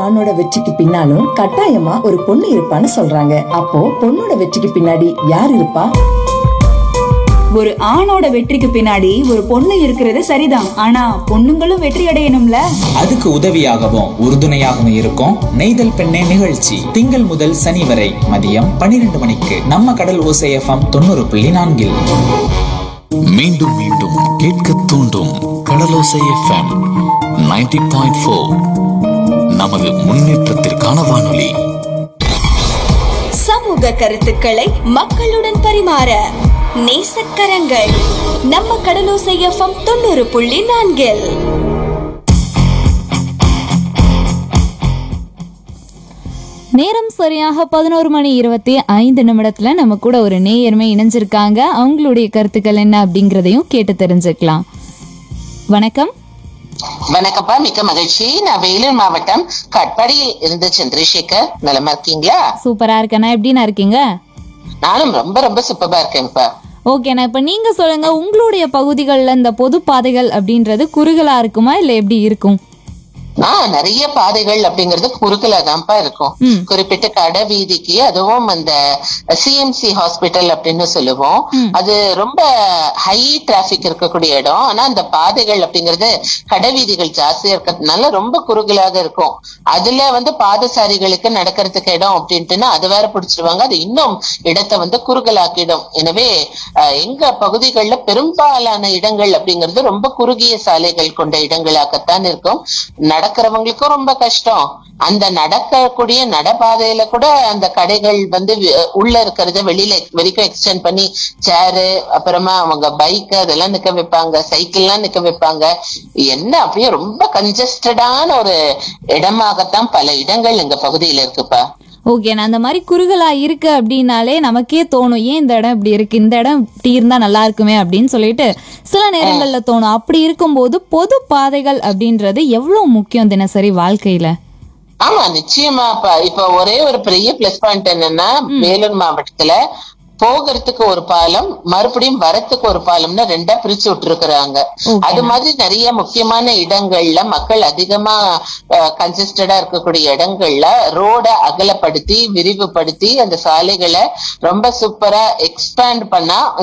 ஆணோட வெற்றிக்கு பின்னாலும் கட்டாயமா ஒரு பொண்ணு இருப்பான்னு சொல்றாங்க அப்போ பொண்ணோட வெற்றிக்கு பின்னாடி யார் இருப்பா ஒரு ஆணோட வெற்றிக்கு பின்னாடி ஒரு பொண்ணு இருக்கிறது சரிதான் ஆனா பொண்ணுங்களும் வெற்றி அடையணும்ல அதுக்கு உதவியாகவும் உறுதுணையாகவும் இருக்கும் நெய்தல் பெண்ணே நிகழ்ச்சி திங்கள் முதல் சனி வரை மதியம் பன்னிரண்டு மணிக்கு நம்ம கடல் ஓசை எஃப்எம் தொண்ணூறு புள்ளி நான்கில் மீண்டும் மீண்டும் கேட்க தூண்டும் கடலோசை எஃப்எம் 90.4 பாயிண்ட் ஃபோர் நமது முன்னேற்றத்திற்கான வானொலி சமூக கருத்துக்களை மக்களுடன் பரிமாற நேசக்கரங்கள் நம்ம கடலோசை எஃப்எம் தொண்ணூறு புள்ளி நான்கில் நேரம் சரியாக பதினோரு மணி இருபத்தி ஐந்து நிமிடத்துல நம்ம கூட ஒரு நேயர்மை இணைஞ்சிருக்காங்க அவங்களுடைய கருத்துக்கள் என்ன அப்படிங்கறதையும் கேட்டு தெரிஞ்சுக்கலாம் வணக்கம் வணக்கம்ப்பா மிக்க மகிழ்ச்சி நான் வேலூர் மாவட்டம் கட்பாடியில் இருந்து சந்திரசேகர் நலமா இருக்கீங்களா சூப்பரா இருக்கேண்ணா எப்படிண்ணா இருக்கீங்க நானும் ரொம்ப ரொம்ப சூப்பரா இருக்கேன்ப்பா ஓகேண்ணா இப்ப நீங்க சொல்லுங்க உங்களுடைய பகுதிகளில் இந்த பொது பாதைகள் அப்படின்றது குறுகலா இருக்குமா இல்ல எப்படி இருக்கும் ஆஹ் நிறைய பாதைகள் அப்படிங்கிறது குறுக்கலா தான்ப்பா இருக்கும் ம். குறிப்பிட்ட கடை வீதிக்கு அதுவும் அந்த சிஎம்சி ஹாஸ்பிட்டல் அப்படின்னு சொல்லுவோம் அது ரொம்ப ஹை டிராபிக் இருக்கக்கூடிய இடம் ஆனா அந்த பாதைகள் அப்படிங்கிறது கடை வீதிகள் ஜாஸ்தியா இருக்கிறதுனால ரொம்ப குறுகலாக இருக்கும் அதுல வந்து பாதசாரிகளுக்கு நடக்கிறதுக்கு இடம் அப்படின்ட்டுன்னா அது வேற பிடிச்சிருவாங்க அது இன்னும் இடத்தை வந்து குறுகலாக்கிடும் எனவே அஹ், எங்க பகுதிகளில் பெரும்பாலான இடங்கள் அப்படிங்கிறது ரொம்ப குறுகிய சாலைகள் கொண்ட இடங்களாகத்தான் இருக்கும் நடக்கிறவங்களுக்கும் ரொம்ப கஷ்டம் அந்த நடக்கக்கூடிய நடப்பாதையில கூட அந்த கடைகள் வந்து வி- உள்ள இருக்கிறத வெளியில வரைக்கும் எக்ஸ்டெண்ட் பண்ணி சேரு அப்புறமா அவங்க பைக் அதெல்லாம் நிக்க வைப்பாங்க சைக்கிள்லாம் நிக்க வைப்பாங்க என்ன அப்படியே ரொம்ப கன்ஜஸ்டடான ஒரு இடமாகத்தான் பல இடங்கள் எங்க பகுதியில இருக்குப்பா ஓகேண்ணா அந்த மாதிரி குறுகலா இருக்கு அப்படின்னாலே நமக்கே தோணும் ஏன் இந்த இடம் இப்படி இருக்கு இந்த இடம் இப்படி இருந்தா நல்லா இருக்குமே அப்படின்னு சொல்லிட்டு சில நேரங்கள்ல தோணும் அப்படி இருக்கும்போது பொது பாதைகள் அப்படின்றது எவ்வளவு முக்கியம் தினசரி வாழ்க்கையில ஆமா நிச்சயமாப்பா இப்ப ஒரே ஒரு பெரிய பிளஸ் பாயிண்ட் என்னன்னா வேலூர் மாவட்டத்துல போகிறதுக்கு ஒரு பாலம் மறுபடியும் வரத்துக்கு ஒரு பாலம்னு ரெண்டா பிரிச்சு விட்டுருக்குறாங்க Okay. அது மாதிரி நிறைய முக்கியமான இடங்கள்ல மக்கள் அதிகமா கன்சிஸ்டடா இருக்கக்கூடிய இடங்கள்ல ரோட அகலப்படுத்தி விரிவுபடுத்தி அந்த சாலைகளை ரொம்ப சூப்பரா எக்ஸ்பேண்ட் பண்ணா